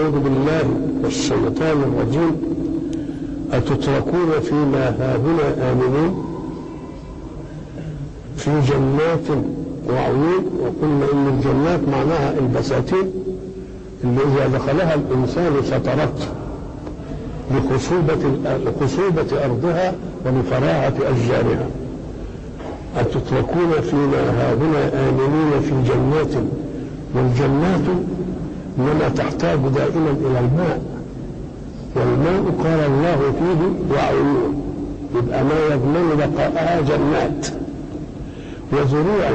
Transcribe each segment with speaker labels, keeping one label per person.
Speaker 1: أعوذ بالله من الشيطان الرجيم أتتركون فيما هاهنا آمنين في جنات وعيون وقلنا إن الجنات معناها البساتين اللي إذا دخلها الإنسان سترته لخصوبة لخصوبة أرضها ولفراعة أشجارها أتتركون فيما هاهنا آمنين في جنات والجنات إنما تحتاج دائما إلى الماء والماء قال الله فيه وعيون يبقى ما يضمن بقاءها جنات وزروع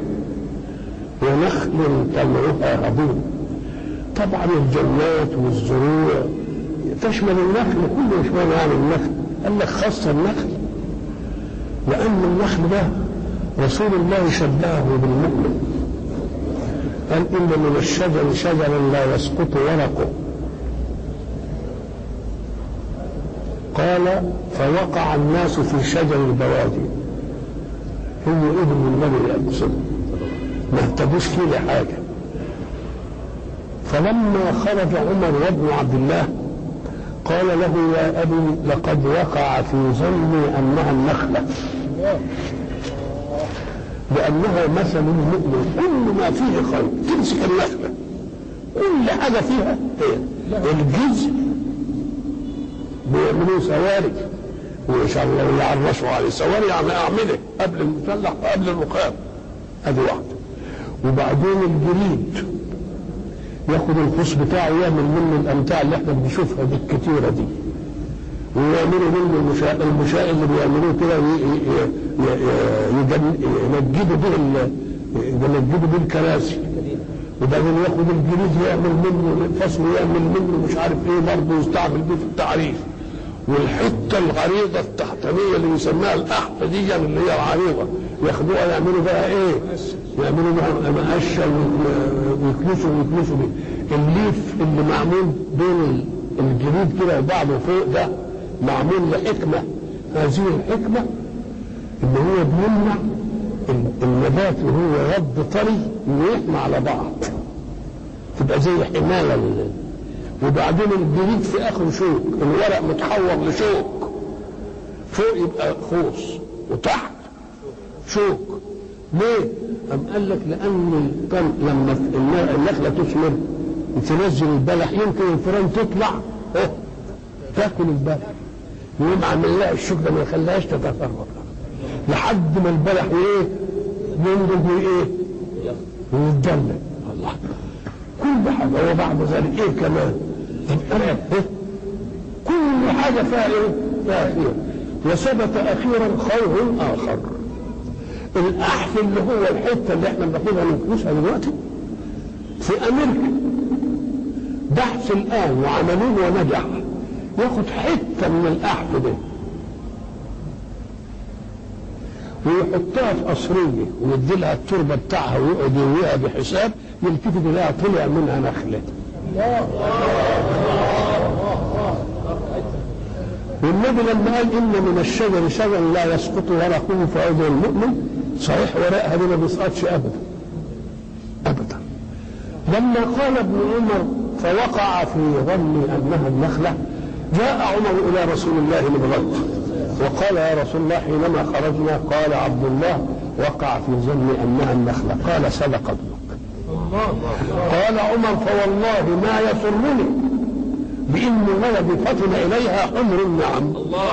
Speaker 1: ونخل طلعها هضيم طبعا الجنات والزروع تشمل النخل كله يشمل يعني النخل قال لك خاصة النخل لأن النخل ده رسول الله شبهه بالمؤمن قال إن من الشجر شجرا لا يسقط ورقه قال فوقع الناس في شجر البوادي هو ابن النبي يقصد ما اهتدوش فيه لحاجة فلما خرج عمر وابن عبد الله قال له يا أبي لقد وقع في ظني أنها النخلة لأنها مثل المؤمن كل ما فيه خير تمسك النخلة كل حاجة فيها هي الجزء بيعملوا سواري وإن شاء الله يعرشوا عليه سواري يعني أعمله قبل المسلح وقبل الرقاب هذه واحدة وبعدين الجريد ياخد الخص بتاعه يعمل منه الامتاع اللي احنا بنشوفها دي الكتيره دي ويعملوا منه المشاء المشاء اللي بيعملوه كده ينجدوا به ينجدوا به الكراسي وبعدين ياخد الجريد يعمل منه فصل يعمل منه مش عارف ايه برضه يستعمل به في التعريف والحته العريضه التحتانيه اللي بيسموها الاحفه دي اللي هي العريضه ياخدوها يعملوا بها ايه؟ يعملوا بها مقشه ويكنسوا ويكنسوا بيه الليف اللي معمول بين الجليد كده وبعضه فوق ده معمول لحكمه هذه الحكمه ان هو بيمنع النبات وهو يد طري ويحمى على بعض تبقى زي حمايه وبعدين الجليد في اخر شوك الورق متحور لشوك فوق يبقى خوص وتحت شوك ليه؟ أم قال لك لأن لما النخلة تثمر تنزل البلح يمكن الفيران تطلع اه تاكل البلح يقوم عامل لها الشوك ده ما يخليهاش تتفرق لحد ما البلح ايه ينضج وايه ويتدلل الله كل حاجه وبعد ذلك ايه كمان يبقى إيه؟ كل حاجه فيها ايه؟ فيها خير وثبت اخيرا خوف اخر الاحف اللي هو الحته اللي احنا بناخدها من فلوسها دلوقتي في امريكا بحث الان وعملوه ونجح ياخد حته من الاحف ده ويحطها في قصريه ويدي لها التربه بتاعها ويقعد يرويها بحساب يلتفت يلاقيها طلع منها نخله والنبي لما قال ان من الشجر شجر لا يسقط ورقه فعود المؤمن صحيح ورقها دي ما بيسقطش ابدا ابدا لما قال ابن عمر فوقع في ظني انها النخله جاء عمر الى رسول الله من غد وقال يا رسول الله حينما خرجنا قال عبد الله وقع في ظني انها النخله قال صدق ابنك قال عمر فوالله ما يسرني بان ولدي فطن اليها حمر النعم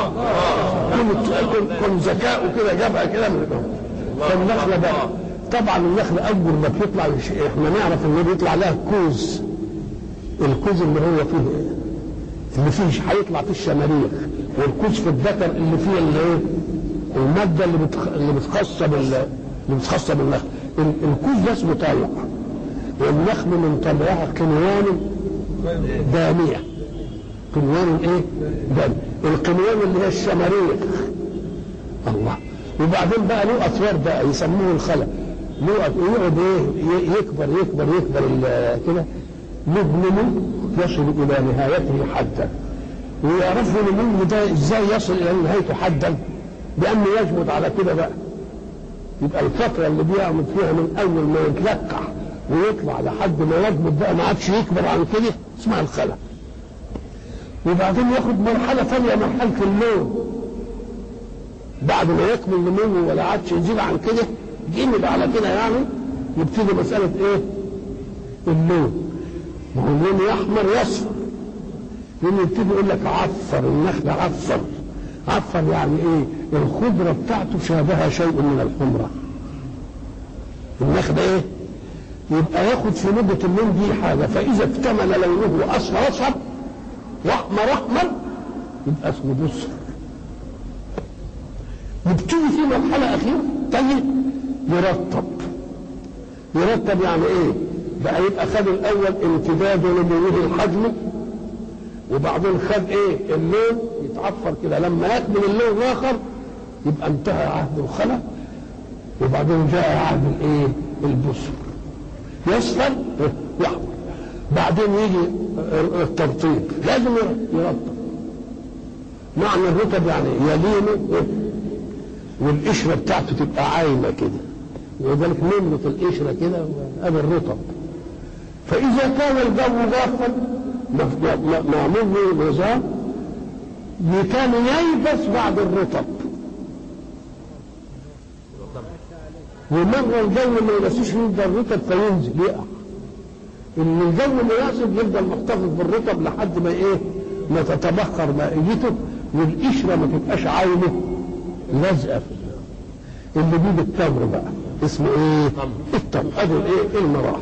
Speaker 1: كنت كنت ذكاؤه كده جابها كده من فالنخله بقى طبعا النخله اول ما بتطلع احنا نعرف ان بيطلع لها كوز الكوز اللي هو فيه اللي فيه هيطلع فيه الشماريخ والكوز في الذكر اللي فيه اللي ايه الماده اللي بتخ... اللي بتخص بال اللي بتخص بالنخل الكوز ده اسمه طالع والنخل من طبعها قنوان داميه قنوان ايه؟ دم القنوان اللي هي الشماريخ الله وبعدين بقى له اطوار بقى يسموه الخلا له يقعد ايه يكبر يكبر يكبر كده له نمو يصل الى نهايته حدا ويعرفوا النمو ده ازاي يصل الى نهايته حدا بانه يجمد على كده بقى يبقى الفتره اللي بيعمل فيها من اول ما يتلقح ويطلع لحد ما يكبر بقى ما عادش يكبر عن كده اسمها الخلع وبعدين ياخد مرحلة ثانية مرحلة اللون بعد ما يكمل نموه ولا عادش يزيد عن كده جمد على كده يعني يبتدي مسألة ايه؟ اللون ما هو اللون يحمر يصفر يوم يبتدي يقول لك عفر النخل عفر عفر يعني ايه؟ الخضرة بتاعته شابها شيء من الحمرة النخل ايه؟ يبقى ياخد في مدة اللون دي حاجة فإذا اكتمل لونه أصفر أصفر وأحمر أحمر يبقى اسمه بصر يبتدي في مرحلة أخيرة تانية يرطب يرتب يعني ايه بقى يبقى خد الاول امتداد نموه الحجم وبعدين خد ايه اللون يتعفر كده لما يكمل اللون الاخر يبقى انتهى عهد الخلا وبعدين جاء عهد الايه البصر يصفر يحمر بعدين يجي الترطيب لازم يرطب معنى الرطب يعني يلينه والقشره بتاعته تبقى عايمه كده ولذلك نملط القشره كده ادي الرطب فاذا كان الجو جافا معمول له نظام كان ييبس بعد الرطب ومرة الجو ما ينسيش يفضل الرطب فينزل يقع ان الجو مناسب يفضل محتفظ بالرطب لحد ما ايه ما تتبخر مائدته والقشره ما تبقاش عايمه لازقه في اللي بيه بالتمر بقى اسمه ايه؟ التمر هذا الايه؟ المراحل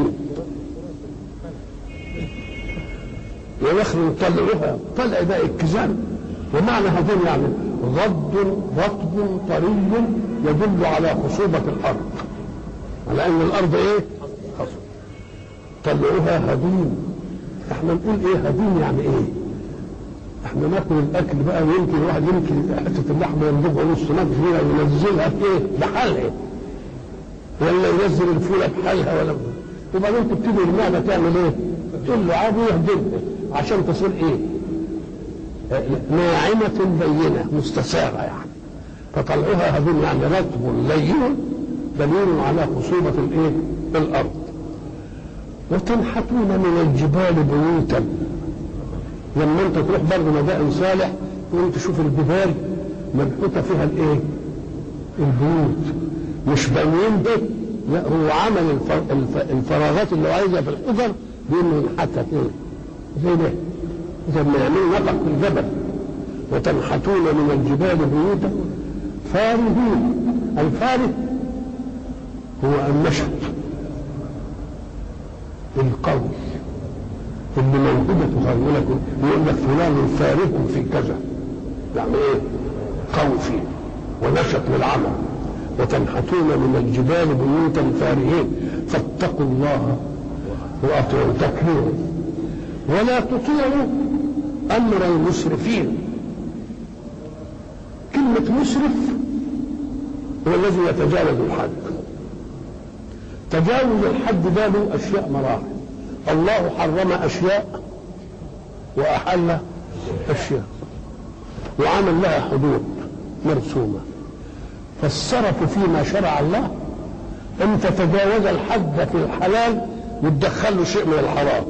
Speaker 1: ونخل طلعوها طلع بقى الكزان ومعنى هذين يعني غض رطب طري يدل على خصوبة الأرض على أن الأرض إيه؟ خصوبة طلعوها هديم احنا نقول ايه هديم يعني ايه؟ احنا ناكل الاكل بقى ويمكن الواحد يمكن حته اللحمه ينضغها نص نضغ وينزلها في ايه؟ بحالها ولا ينزل الفوله بحالها ولا وبعدين تبتدي المعده تعمل ايه؟ تقول له عادي يهدمها عشان تصير ايه؟ ناعمة بينة مستساغة يعني فطلعوها هذول يعني رطب لين دليل على خصوبة الايه؟ الأرض وتنحتون من الجبال بيوتا لما انت تروح برضه مدائن صالح وانت تشوف الجبال منحوتة فيها الايه؟ البيوت مش بنيين ده لا هو عمل الفراغات اللي عايزها في الحجر بانه ينحتها كده زي ده زي ما يعملوا نطق في الجبل وتنحتون من الجبال بيوتا فارهين الفارغ هو النشط القوي اللي موهبته يقول لك يقول لك فلان فارغ في كذا يعني ايه قوي فيه ونشط للعمل وتنحتون من الجبال بيوتا فارهين فاتقوا الله واطيعوا تكفيرا ولا تطيعوا امر المسرفين كلمة مسرف هو الذي يتجاوز الحد تجاوز الحد ده له اشياء مراحل الله حرم اشياء واحل اشياء وعمل لها حدود مرسومه فالسرف فيما شرع الله ان تتجاوز الحد في الحلال وتدخل له شيء من الحرام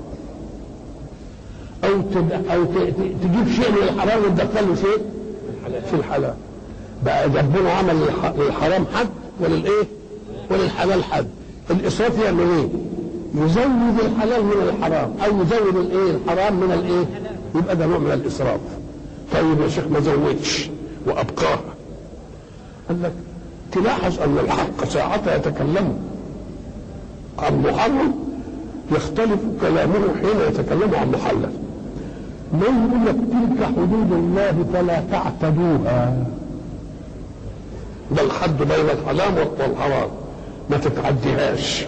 Speaker 1: او او تجيب شيء من الحرام وتدخل له شيء في الحلال بقى ربنا عمل للحرام حد وللايه وللحلال حد الاسراف يعمل ايه يزود الحلال من الحرام او يزود الايه الحرام من الايه يبقى ده نوع من الاسراف طيب يا شيخ ما زودش وابقاها قال لك تلاحظ ان الحق ساعتها يتكلم عن محرم يختلف كلامه حين يتكلم عن محلل ما يقول لك تلك حدود الله فلا تعتدوها ده الحد بين الحلال والحرام ما تتعديهاش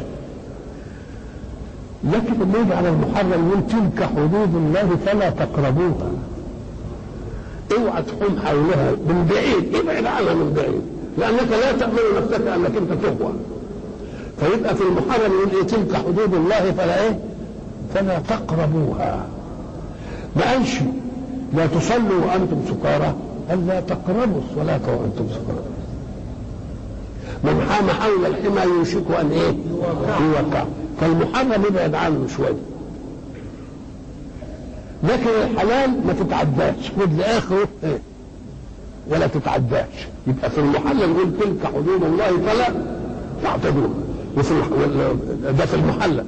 Speaker 1: لكن لما يجي على المحرم يقول تلك حدود الله فلا تقربوها اوعى تحوم حولها من بعيد ابعد عنها من بعيد لانك لا تامن نفسك انك انت تهوى فيبقى في المحرم يقول ايه تلك حدود الله فلا ايه فلا تقربوها ما قالش لا تصلوا وانتم سكارى قال لا تقربوا الصلاه وانتم سكارى من حام حول الحمى يوشك ان ايه يوقع فالمحرم يبعد عنه شويه لكن الحلال ما تتعداش خد لاخره إيه؟ ولا تتعداش يبقى في المحلل نقول تلك حدود الله فلا تعتدوها وفي ده في المحلل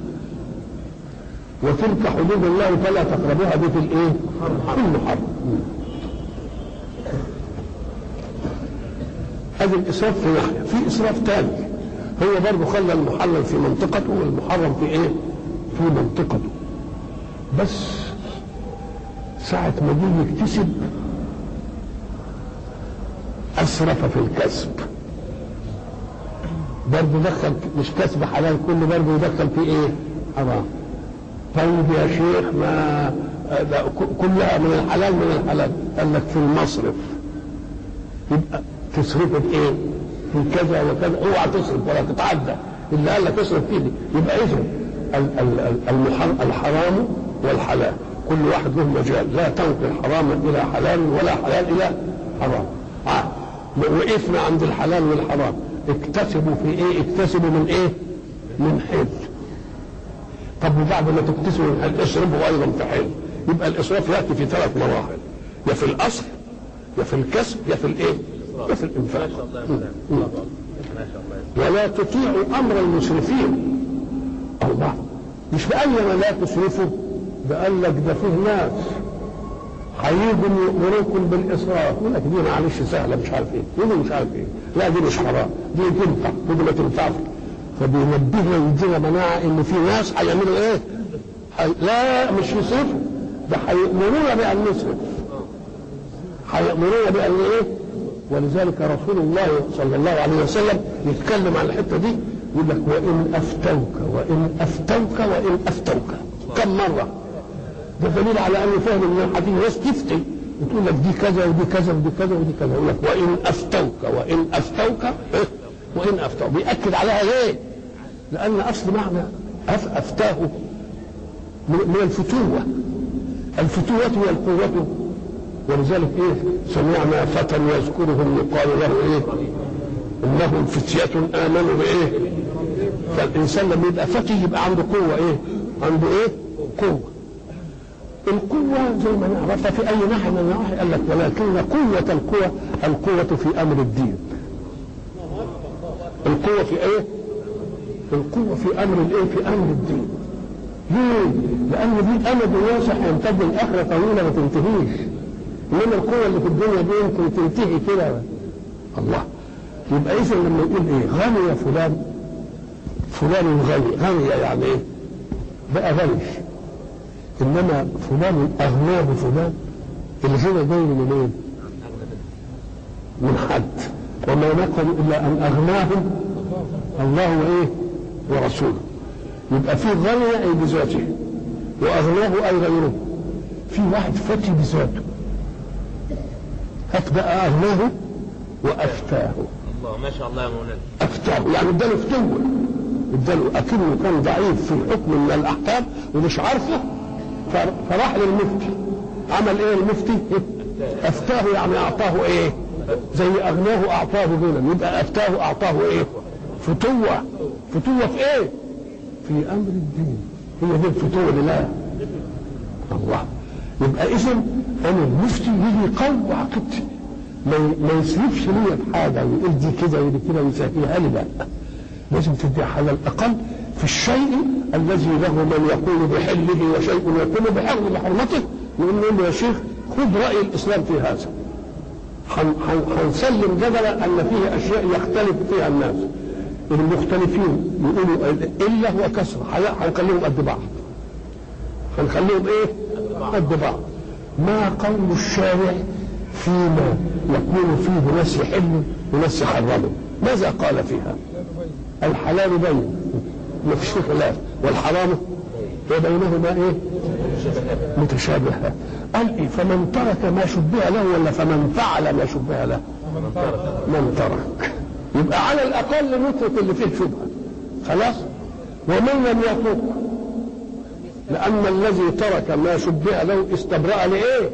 Speaker 1: وتلك حدود الله فلا تقربوها دي في الايه؟ في المحرم هذا الاسراف في ناحيه في اسراف ثاني هو برضه خلى المحلل في منطقته والمحرم في ايه؟ في منطقته بس ساعة ما جه يكتسب أسرف في الكسب برضه دخل مش كسب حلال كله برضه يدخل في ايه؟ حرام طيب يا شيخ ما كلها من الحلال من الحلال قال لك في المصرف يبقى تصرفه بايه؟ في كذا وكذا اوعى تصرف ولا تتعدى اللي قال لك اصرف فيه يبقى اذا الحرام والحلال كل واحد له مجال لا تنقل حراما الى حلال ولا حلال الى حرام آه. وقفنا عند الحلال والحرام اكتسبوا في ايه اكتسبوا من ايه من حل طب وبعد ما تكتسبوا من حل اشربوا ايضا في حل يبقى الاسراف ياتي في ثلاث مراحل يا في الاصل يا في الكسب يا في الايه يا في الانفاق ولا تطيعوا امر المسرفين الله مش بأننا لا تسرفوا ده قال لك ده فيه ناس هيجوا يأمركم بالإسراف يقول لك دي معلش سهلة مش عارف إيه ودي مش عارف إيه لا دي مش حرام دي تنفع ودي ما تنفعش فبينبهنا ويدينا مناعة إن في ناس هيعملوا إيه؟ حي... لا مش يصرفوا ده هيأمرونا بأن نصرف هيأمرونا بأن إيه؟ ولذلك رسول الله صلى الله عليه وسلم يتكلم عن الحتة دي يقول لك وإن أفتوك وإن أفتوك وإن أفتوك كم مرة ده دليل على أنه فاهم من الحديث ناس تفتي وتقول لك دي كذا ودي كذا ودي كذا ودي كذا يقول لك وإن أفتوك وإن أفتوك وإن أفتوك بيأكد عليها ليه؟ لأن أصل معنى أف أفتاه من الفتوة الفتوة هي القوة ولذلك إيه سمعنا فتى يذكرهم يقال له إيه انهم فتية امنوا بايه فالانسان لما يبقى فتي يبقى عنده قوة ايه عنده ايه قوة القوة زي ما نعرفها في اي ناحية من النواحي قال لك ولكن قوة القوة القوة في امر الدين القوة في ايه القوة في امر الايه في امر الدين ليه؟ لأن دي أمد واسع يمتد الآخرة طويلة ما تنتهيش. إنما القوة اللي في الدنيا دي يمكن تنتهي كده. الله. يبقى اذا لما يقول ايه غني فلان فلان غني غني يعني ايه بقى غني انما فلان اغناه فلان الغنى جاي من مين من حد وما نقم الا ان اغناهم الله وايه ورسوله يبقى في غني اي بذاته واغناه اي غيره في واحد فتي بذاته هات بقى اغناه وافتاه
Speaker 2: الله ما شاء الله يا مولانا
Speaker 1: افتاه يعني اداله فتوه اداله اكنه كان ضعيف في الحكم من الاحكام ومش عارفه فراح للمفتي عمل ايه المفتي؟ افتاه يعني اعطاه ايه؟ زي اغناه اعطاه غنى يبقى افتاه اعطاه ايه؟ فتوه فتوه في ايه؟ في امر الدين هي دي الفتوه لله الله يبقى اذا انا المفتي يجي يقوي عقيدتي ما ما يسلفش ليا بحاجه ويقول دي كده ودي كده ويسهلها لي لا لازم تدي على الاقل في الشيء الذي له من يقول بحله وشيء يقول بحرم بحرمته نقول له يا شيخ خذ راي الاسلام في هذا هنسلم جدلا ان فيه اشياء يختلف فيها الناس المختلفين يقولوا الا وكسر هنخليهم قد بعض هنخليهم ايه؟ قد بعض ما قول الشارع فيما يكون فيه ناس يحل وناس يحرموا ماذا قال فيها الحلال بين ما فيش فيه خلاف والحرام وبينهما ايه متشابهات قال ايه فمن ترك ما شبه له ولا فمن فعل ما شبه له من ترك يبقى على الاقل نترك اللي فيه شبهه خلاص ومن لم يترك لان الذي ترك ما شبه له استبرأ لايه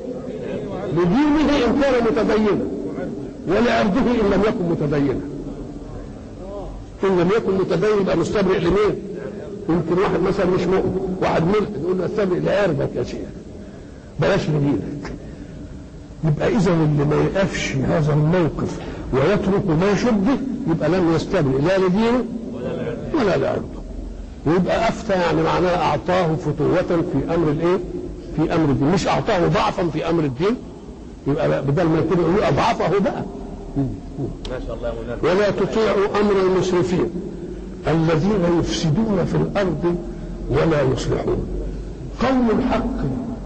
Speaker 1: لدينه ان كان متدينا ولعرضه ان لم يكن متدينا ان لم يكن متدين يبقى مستبرئ لمين؟ يمكن واحد مثلا مش مؤمن واحد ملحد يقول له استبرئ لعرضك يا شيخ بلاش لدينك يبقى اذا اللي ما يقفش هذا الموقف ويترك ما يشبه يبقى لم يستبرئ لا لدينه ولا لعرضه ويبقى افتى يعني معناه اعطاه فتوة في امر الايه؟ في امر الدين مش اعطاه ضعفا في امر الدين يبقى بدل ما يكون يقول اضعفه بقى
Speaker 2: ما شاء الله يا مولانا
Speaker 1: ولا تطيعوا امر المسرفين الذين يفسدون في الارض ولا يصلحون قول الحق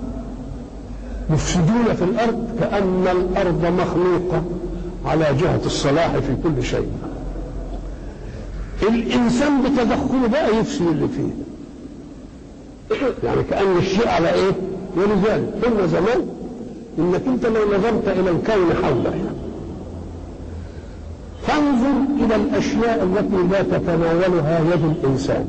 Speaker 1: يفسدون في الارض كان الارض مخلوقه على جهه الصلاح في كل شيء الانسان بتدخله بقى يفسد اللي فيه يعني كان الشيء على ايه ولذلك قلنا زمان انك انت لو نظرت الى الكون حولك فانظر الى الاشياء التي لا تتناولها يد الانسان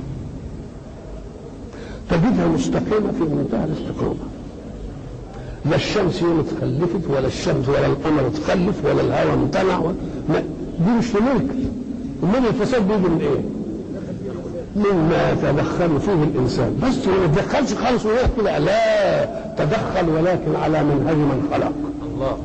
Speaker 1: تجدها مستقيمه في منتهى الاستقامه لا الشمس يوم اتخلفت ولا الشمس ولا القمر اتخلف ولا الهواء امتنع ولا ما دي مش ملك امال الفساد بيجي من ايه؟ مما يتدخل فيه الانسان بس ما يتدخلش خالص ولا كده لا تدخل ولكن على منهج من خلق
Speaker 2: الله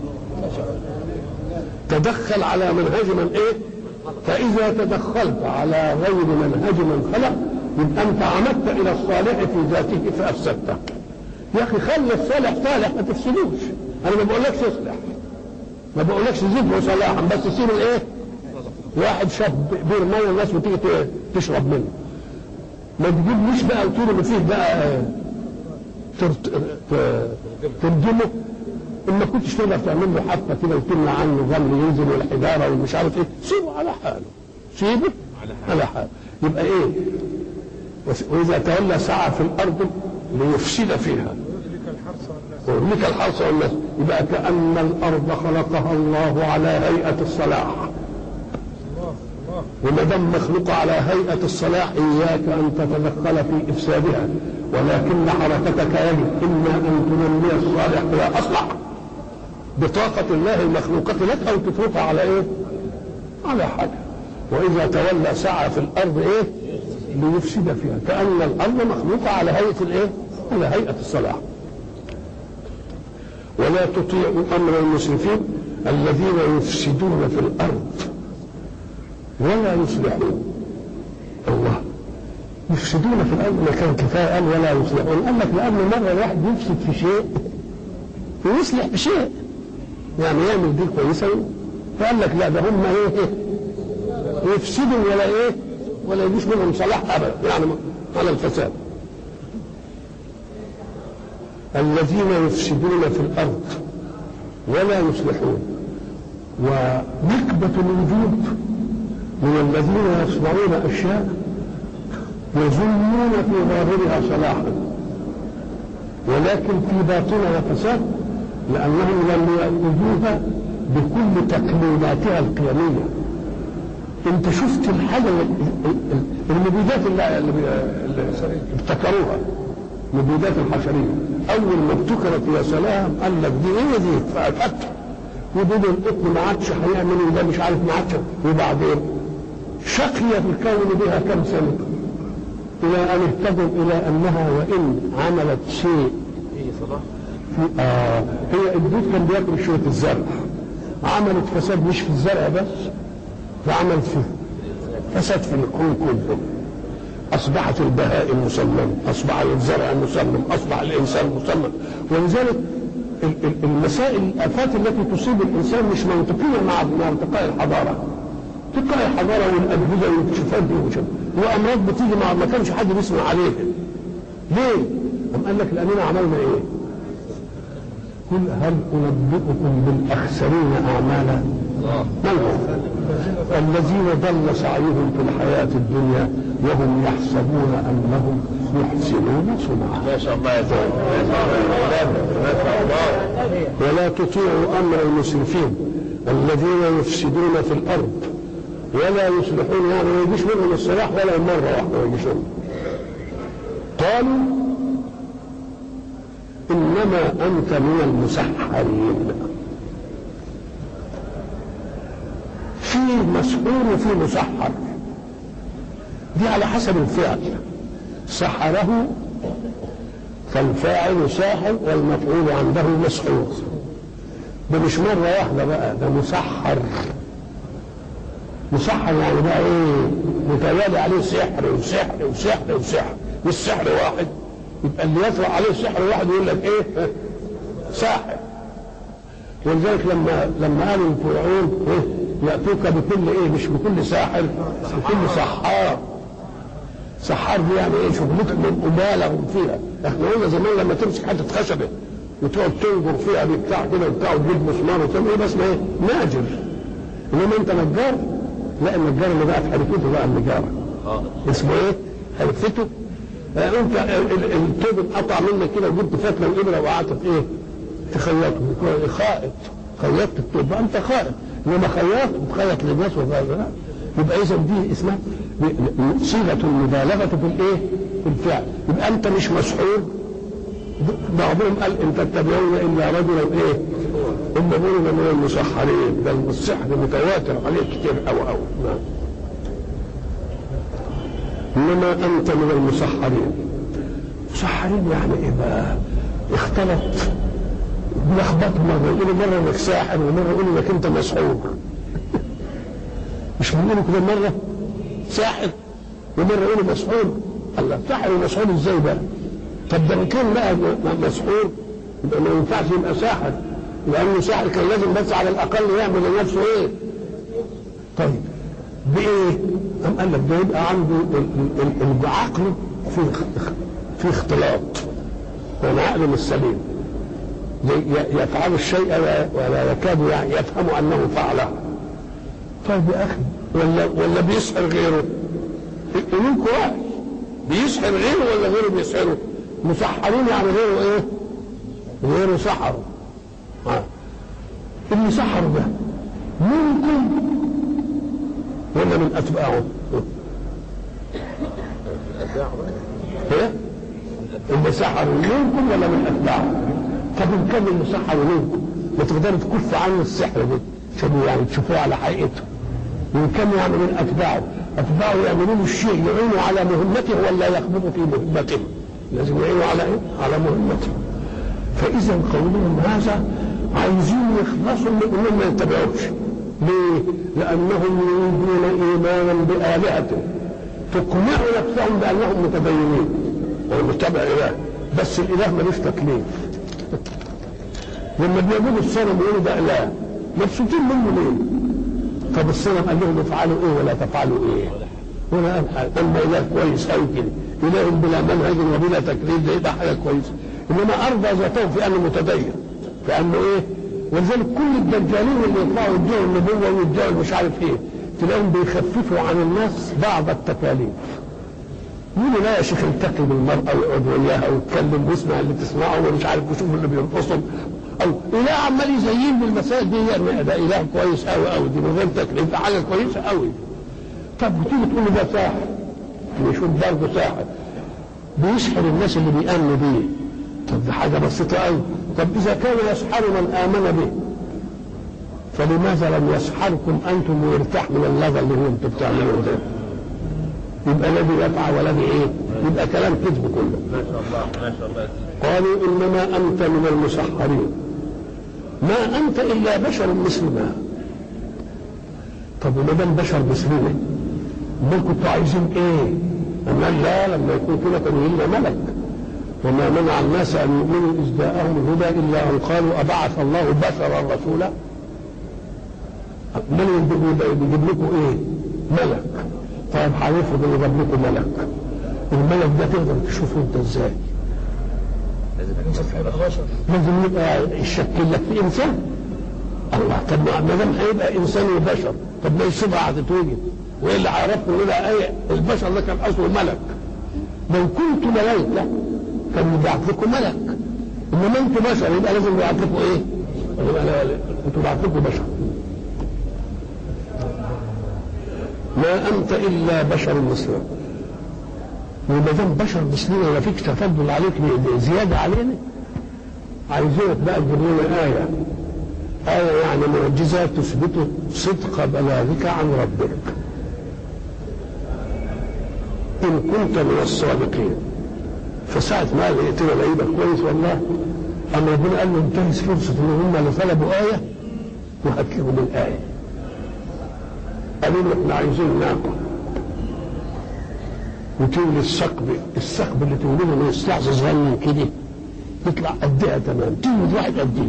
Speaker 1: تدخل على منهج من ايه فاذا تدخلت على غير منهج من خلق يبقى انت عمدت الى الصالح في ذاته فافسدته يا اخي خلي الصالح صالح ما تفسدوش انا ما بقولكش اصلح ما بقولكش زده صلاحا بس سيب الايه واحد شاب بير ميه الناس بتيجي ت- تشرب منه ما تجيبليش بقى وتقول اللي فيه بقى ترت- ت- ترجمه ان ما كنتش تقدر تعمل له حفه كده وتمنع عنه غمر ينزل والحجاره والمش عارف ايه سيبه على حاله سيبه على حاله يبقى ايه وس- واذا تولى سعى في الارض ليفسد فيها ويهلك الحرث والناس يبقى كأن الأرض خلقها الله على هيئة الصلاح وما دام مخلوقة على هيئة الصلاح إياك أن تتدخل في إفسادها ولكن حركتك يجب إما أن تنمي الصالح إلى أصلح بطاقة الله المخلوقة لك أو تتركها على إيه؟ على حالها وإذا تولى سعى في الأرض إيه؟ ليفسد فيها كأن الأرض مخلوقة على هيئة الإيه؟ على هيئة الصلاح ولا تطيعوا امر المسرفين الذين يفسدون في الارض ولا يصلحون الله يفسدون في الارض ما كان كفايه قال ولا يصلحون قال لك لان مره الواحد يفسد في شيء ويصلح في شيء يعني يعمل دي كويسه فقال لك لا ده هم ايه يفسدوا ولا ايه ولا يجيش منهم صلاح ابدا يعني على الفساد الذين يفسدون في الارض ولا يصلحون ونكبة الوجود من الذين يصنعون اشياء يظنون في ظاهرها صلاحا ولكن في باطنها فساد لانهم لم ياخذوها بكل تكميلاتها القيميه انت شفت الحاجه ال- ال- ال- المبيدات اللي, اللي ابتكروها مبيدات الحشريه اول ما ابتكرت يا سلام قال لك دي ايه دي فاتت ودول القطن ما عادش هيعمل وده مش عارف ما عادش وبعدين شقي في الكون بها كم سنه الى ان اهتدوا الى انها وان عملت شيء
Speaker 2: ايه صلاح
Speaker 1: في آه هي الدود كان بياكل شويه الزرع عملت فساد مش في الزرع بس وعملت في فساد في الكون كله اصبحت البهائم مسممه اصبح الزرع مسمم اصبح الانسان مسمم ولذلك ال- ال- المسائل الافات التي تصيب الانسان مش منطقيه مع مع ارتقاء الحضاره ارتقاء الحضاره والاجهزه والاكتشافات دي وش- وامراض بتيجي مع ما كانش حد بيسمع عليها ليه؟ قام قال لك لاننا عملنا ايه؟ قل هل انبئكم بالاخسرين اعمالا؟ من هم؟ الذين ضل سعيهم في الحياه الدنيا وهم يحسبون انهم يحسنون صنعا
Speaker 2: ما شاء الله يا زلمه ما شاء الله ما شاء الله
Speaker 1: ولا تطيعوا امر المسرفين الذين يفسدون في الارض ولا يصلحون يعني ما يجيش منهم الصلاح ولا مره واحده ما يجيش منهم قالوا انما انت من المسحرين في مسحور وفي مسحر دي على حسب الفعل سحره فالفاعل ساحر والمفعول عنده مسحور ده مش مرة واحدة بقى ده مسحر مسحر يعني بقى ايه متوالي عليه سحر وسحر وسحر وسحر مش سحر واحد يبقى اللي يطلع عليه سحر واحد يقول لك ايه ساحر ولذلك لما لما قالوا الفرعون ايه ياتوك بكل ايه مش بكل ساحر بكل سحار سحار دي يعني ايه شغلتك مبالغ فيها احنا قلنا زمان لما تمسك حته خشبه وتقعد تنجر فيها بتاع كده وبتاع وتجيب مسمار وتعمل ايه بس ما ايه ناجر انما انت نجار لا النجار اللي بقى في حرفته بقى النجاره اسمه ايه؟ حرفته آه انت الطوب انقطع منك كده وجبت فتله الابره وقعدت ايه؟ تخيطه خائط خيطت الطوب انت خائط انما خياط بتخيط للناس وغيرها يبقى اذا دي اسمها صيغه المبالغه في الايه؟ في الفعل يبقى انت مش مسحور بعضهم قال ان تتبعون الا رجلا ايه؟ هم بيقولوا من المسحرين ده السحر متواتر عليه كتير او او نعم انما انت من المسحرين مسحرين يعني ايه بقى؟ اختلط لخبط مره يقولوا مره انك ساحر ومره يقولوا انك انت مسحور مش بنقولوا كده مره ساحر ومره يقولوا مسحور الله ساحر ومسحور ازاي بقى؟ طب ده ان كان بقى مسحور يبقى ما ينفعش يبقى ساحر لانه ساحر كان لازم بس على الاقل يعمل لنفسه ايه؟ طيب بايه؟ قام قال لك ده يبقى عنده عقله في في اختلاط والعقل مش سليم يفعل الشيء ولا يكاد يفهم انه فعله طيب يا اخي ولا ولا بيسحر غيره قلوبكم واحد بيسحر غيره ولا غيره بيسحره مسحرين يعني غيره ايه غيره سحر آه. اللي سحر ده منكم ولا من اتباعه ايه اللي سحر منكم ولا من اتباعه طب ان كان اللي سحر منكم ما تقدروا تكف عنه السحر ده عشان يعني تشوفوه على حقيقته وان كان يعني من اتباعه اتباعه يعملون الشيء يعينوا على مهمته ولا يخبطوا في مهمته لازم يعينوا على ايه؟ على مهمته فاذا قولهم هذا عايزين يخلصوا من انهم ما يتبعوش ليه؟ لانهم يريدون ايمانا بالهته تقنع نفسهم بانهم متدينين والمتبع اله بس الاله ملوش تكليف لما بيعبدوا الصنم يقولوا ده اله مبسوطين منه ليه؟ طب الصنم قال لهم افعلوا ايه ولا تفعلوا ايه؟ ولا اما اله كويس قوي كده اله بلا منهج وبلا تكليف ده يبقى حاجه كويسه انما ارضى ذاته في انه متدين في انه ايه؟ ولذلك كل الدجالين اللي يطلعوا يدعوا النبوه ويدعوا مش عارف ايه تلاقيهم بيخففوا عن الناس بعض التكاليف يقولوا لا يا شيخ التقي بالمرأة ويقعد وياها ويتكلم ويسمع اللي تسمعه ومش عارف ويشوف اللي بيرقصهم أو إله عمال يزين بالمسائل دي يعني ده إله كويس أوي أوي دي من غير تكليف ده حاجة كويسة أوي طب وتيجي تقول له ده ساحر يشوف برضه ساحر بيسحر الناس اللي بيأمنوا بيه طب ده حاجة بسيطة أوي طب إذا كان يسحر من آمن به فلماذا لم يسحركم أنتم ويرتاح من اللغة اللي هو أنتم بتعملوه ده يبقى الذي يقع والذي ايه يبقى كلام كذب كله
Speaker 2: ما شاء الله ما شاء الله
Speaker 1: قالوا انما انت من المسحرين ما انت الا بشر مثلنا طب وما دام بشر مثلنا امال كنتوا عايزين ايه؟ أما لا لما يكون كده كانوا الا ملك وما منع الناس ان يؤمنوا اذ جاءهم الهدى الا ان قالوا ابعث الله بشرا رسولا من بيجيب لكم ايه؟ ملك طيب هنفرض ان جاب لكم ملك الملك ده تقدر تشوفه انت ازاي؟ لازم يبقى يشكل لك في انسان الله طب ما دام هيبقى انسان وبشر طب ما الشبهه هتتوجد وايه اللي عرفنا ان ايه البشر ده كان اصله ملك لو كنت ملائكه كان يبعث لكم ملك انما انتوا بشر يبقى لازم يبعث لكم ايه؟ يبقى لا لا انتوا يبعث لكم بشر ما انت الا بشر مثلنا وما دام بشر مثلنا ولا فيك تفضل عليك زياده علينا عايزينك بقى تجيب لنا ايه آية يعني معجزة تثبت صدق بلاغك عن ربك ان كنت من الصادقين فساعة ما لقيت له لعيبة كويس والله أما ربنا قال له انتهز فرصة إن هم اللي طلبوا آية وهات لهم الآية قالوا له احنا عايزين ناقة وتولي الثقب الثقب اللي تولده من السلعة صغير كده يطلع قدها تمام تولد واحد قدها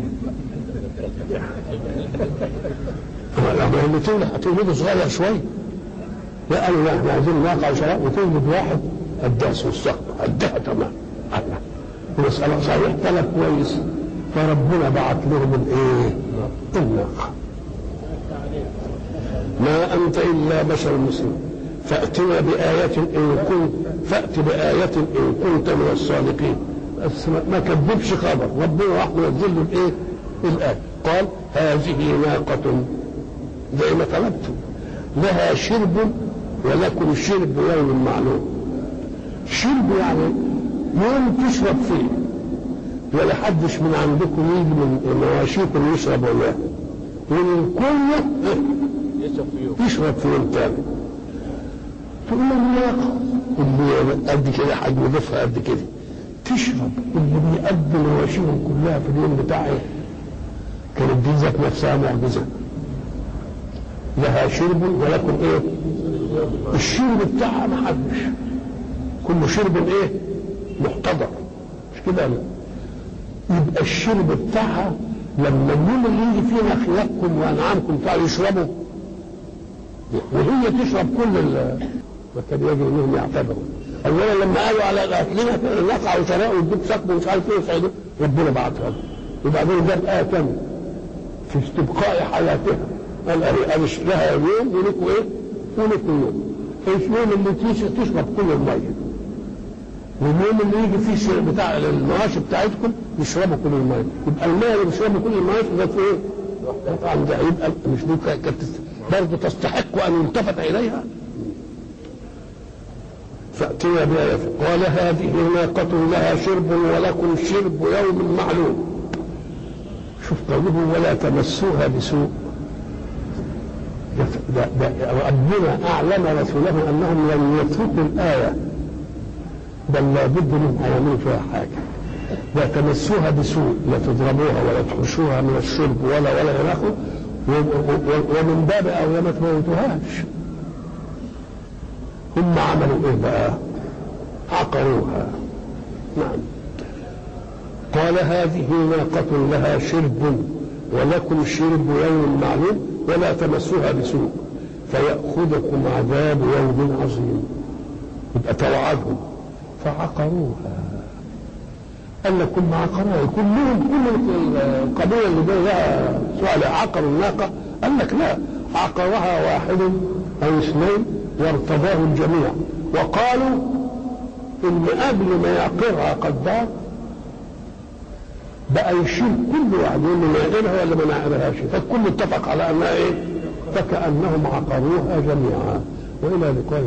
Speaker 1: لما اللي تولد هتولده صغير شوية لا قالوا لا احنا عايزين ناقة وشراء وتولد واحد قدها اسمه الثقب قدها تمام الله المسألة صحيح طلب كويس فربنا بعت لهم الايه؟ الناقة ما أنت إلا بشر مسلم فأتنا بآية إن كنت فأت بآية إن كنت من الصادقين بس ما كذبش خبر ربنا راح منزل له الإيه؟ الآية قال هذه ناقة زي ما طلبتم لها شرب ولكم شرب يوم معلوم شرب يعني يوم تشرب فيه ولا حدش من عندكم يجي من مواشيكم يشرب وياه ومن كله
Speaker 2: يشرب في يوم
Speaker 1: يشرب في يوم تاني تقول له الناقة اللي قد كده حجم ضفها قد كده تشرب اللي بيقضي مواشيهم كلها في اليوم بتاعها كانت دي ذات نفسها معجزة لها شرب ولكن ايه الشرب بتاعها ما حدش كل شرب ايه محتضر مش كده لا يبقى الشرب بتاعها لما اليوم اللي يجي فيه خياركم وانعامكم تعالوا يشربوا وهي تشرب كل ال وكان يجب انهم يعتبروا اولا لما قالوا على اكلنا نقع وشراء ويدوك سقف ومش عارف ايه وسعيدوا ربنا بعتها لهم وبعدين جاب ايه ثانيه في استبقاء حياتها قال قال لها يوم ولكم ايه؟ ولكم يوم اليوم اللي تشرب كل الميه واليوم اللي يجي فيه شيء بتاع المواشي بتاعتكم يشربوا كل الميه يبقى الميه اللي بيشربوا كل المواشي ده في ايه؟ طبعا ده يبقى مش دي كانت برضه تستحق ان يلتفت اليها فاتينا بآية قال هذه ناقة لها شرب ولكم شرب يوم معلوم شوف قوله ولا تمسوها بسوء ده ده ربنا اعلم رسوله انهم لن يتركوا الايه بل لابد منهم ان يعملوا فيها حاجه لا تمسوها بسوء لا تضربوها ولا تحشوها من الشرب ولا ولا الى اخره ومن باب اولى ما تموتوهاش هم عملوا ايه بقى؟ عقروها نعم قال هذه ناقة لها شرب ولكم شرب يوم معلوم ولا تمسوها بسوء فيأخذكم عذاب يوم عظيم يبقى توعدهم فعقروها قال لك كل عقروها كلهم كل القبيله اللي جايه لها سؤال عقروا الناقه قال لك لا عقرها واحد او اثنين وارتضاه الجميع وقالوا ان قبل ما يعقرها قدار بقى يشيل كل واحد يقول له نعقرها ولا ما نعقرهاش فالكل اتفق على انها ايه فكانهم عقروها جميعا والى لقاء